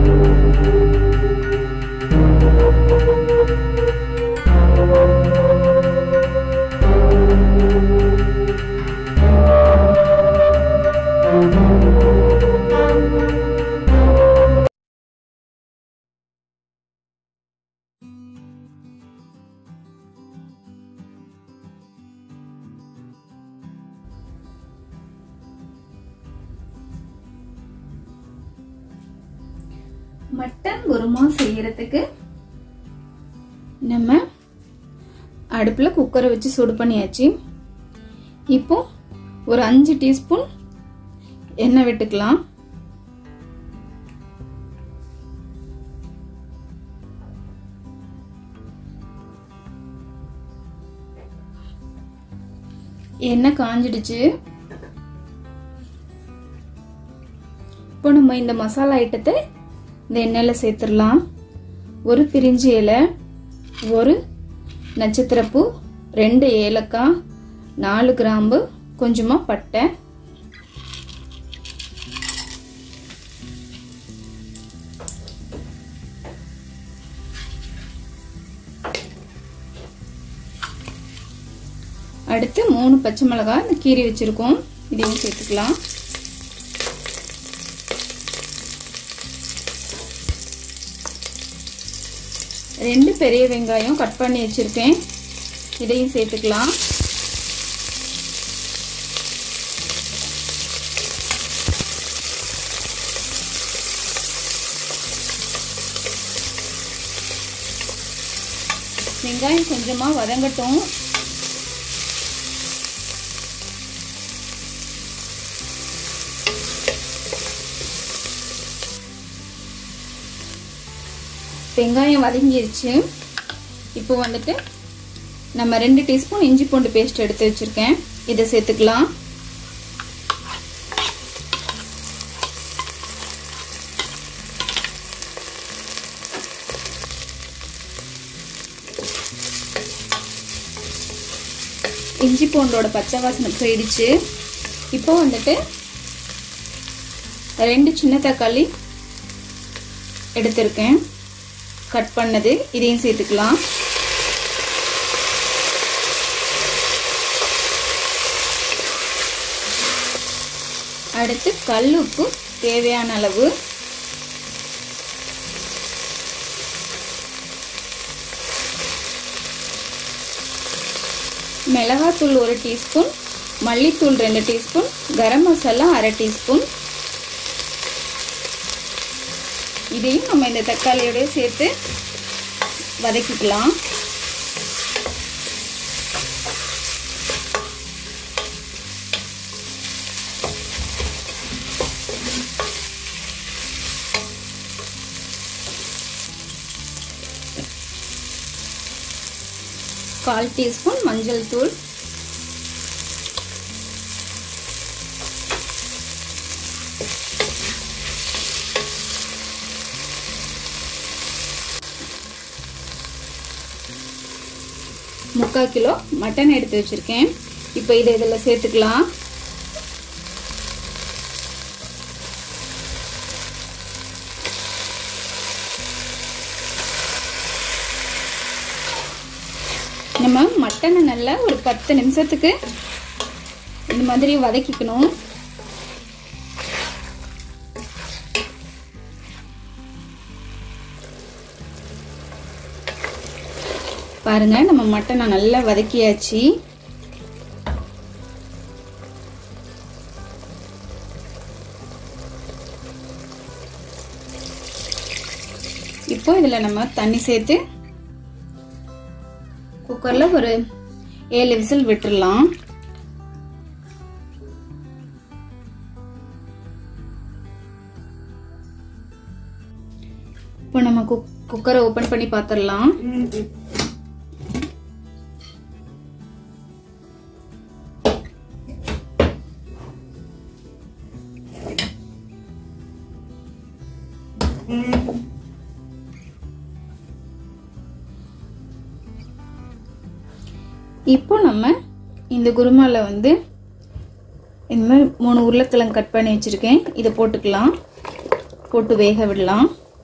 mutton kurma செய்யறதுக்கு நம்ம அடுப்பில் குக்கரை வச்சு சூடு பண்ணியாச்சு இப்போ ஒரு அஞ்சு டீஸ்பூன் எண்ணெய் விட்டுக்கலாம் எண்ணெய் காஞ்சிடுச்சு இப்போ நம்ம இந்த மசாலா ஐட்டத்தை இந்த எண்ணெயில் சேர்த்துடலாம் ஒரு பிரிஞ்சி இலை ஒரு நட்சத்திரப்பூ ரெண்டு ஏலக்காய் நாலு கிராம்பு கொஞ்சமாக பட்டை அடுத்து மூணு பச்சை மிளகாய் இந்த கீரி வச்சுருக்கோம் இதையும் சேர்த்துக்கலாம் ரெண்டு பெரிய வெங்காயம் கட் பண்ணி வச்சுருக்கேன் இதையும் சேர்த்துக்கலாம் வெங்காயம் கொஞ்சமாக வதங்கட்டும் வெங்காயம் வதங்கிருச்சு இப்போ வந்துட்டு நம்ம ரெண்டு டீஸ்பூன் இஞ்சி பூண்டு பேஸ்ட் எடுத்து வச்சுருக்கேன் இதை சேர்த்துக்கலாம் இஞ்சி பூண்டோட பச்சை வாசனை போயிடுச்சு இப்போ வந்துட்டு ரெண்டு சின்ன தக்காளி எடுத்திருக்கேன் கட் பண்ணது இதையும் சேர்த்துக்கலாம் அடுத்து கல் உப்பு தேவையான அளவு மிளகாத்தூள் ஒரு டீஸ்பூன் மல்லித்தூள் ரெண்டு டீஸ்பூன் கரம் மசாலா அரை டீஸ்பூன் இதையும் நம்ம இந்த தக்காளியோட சேர்த்து வதக்கிக்கலாம் கால் டீஸ்பூன் மஞ்சள் தூள் முக்கால் கிலோ மட்டன் எடுத்து வச்சிருக்கேன் இப்போ இதை இதில் சேர்த்துக்கலாம் நம்ம மட்டனை நல்லா ஒரு பத்து நிமிஷத்துக்கு இந்த மாதிரி வதக்கிக்கணும் பாருங்க நம்ம மட்டனை நல்லா வதக்கியாச்சு இப்போ இதுல நம்ம தண்ணி சேர்த்து குக்கர்ல ஒரு ஏழு விசில் விட்டுடலாம் இப்போ நம்ம குக்கரை ஓபன் பண்ணி பார்த்துடலாம் இப்போ நம்ம இந்த குருமால வந்து இந்த மாதிரி மூணு உருளைக்கிழங்கு கட் பண்ணி வச்சுருக்கேன் இதை போட்டுக்கலாம் போட்டு வேக விடலாம்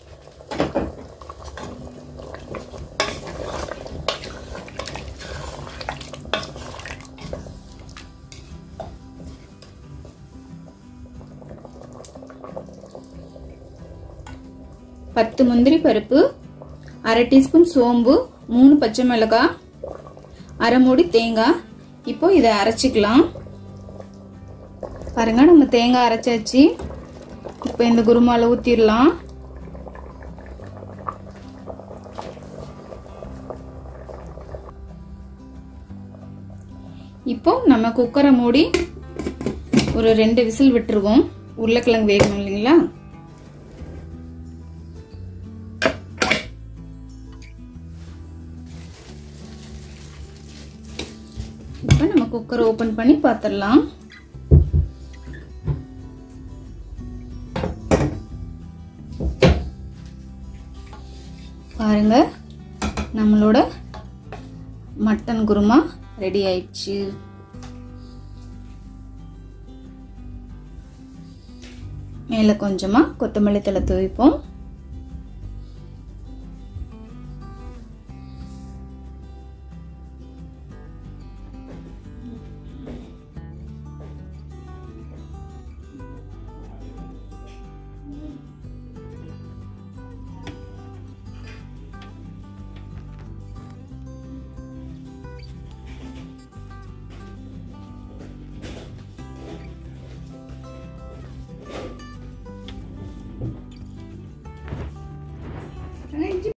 பத்து முந்திரி பருப்பு அரை டீஸ்பூன் சோம்பு மூணு பச்சை மிளகாய் அரை மூடி தேங்காய் இப்போ இதை அரைச்சிக்கலாம் பாருங்க நம்ம தேங்காய் அரைச்சாச்சு இப்போ இந்த குருமாவில் ஊற்றிடலாம் இப்போ நம்ம குக்கரை மூடி ஒரு ரெண்டு விசில் விட்டுருவோம் உருளைக்கிழங்கு வேகணும் இல்லைங்களா இப்போ நம்ம குக்கர் ஓப்பன் பண்ணி பார்த்துடலாம் பாருங்க நம்மளோட மட்டன் குருமா ரெடி ஆயிடுச்சு மேலே கொஞ்சமாக கொத்தமல்லி தலை துவைப்போம்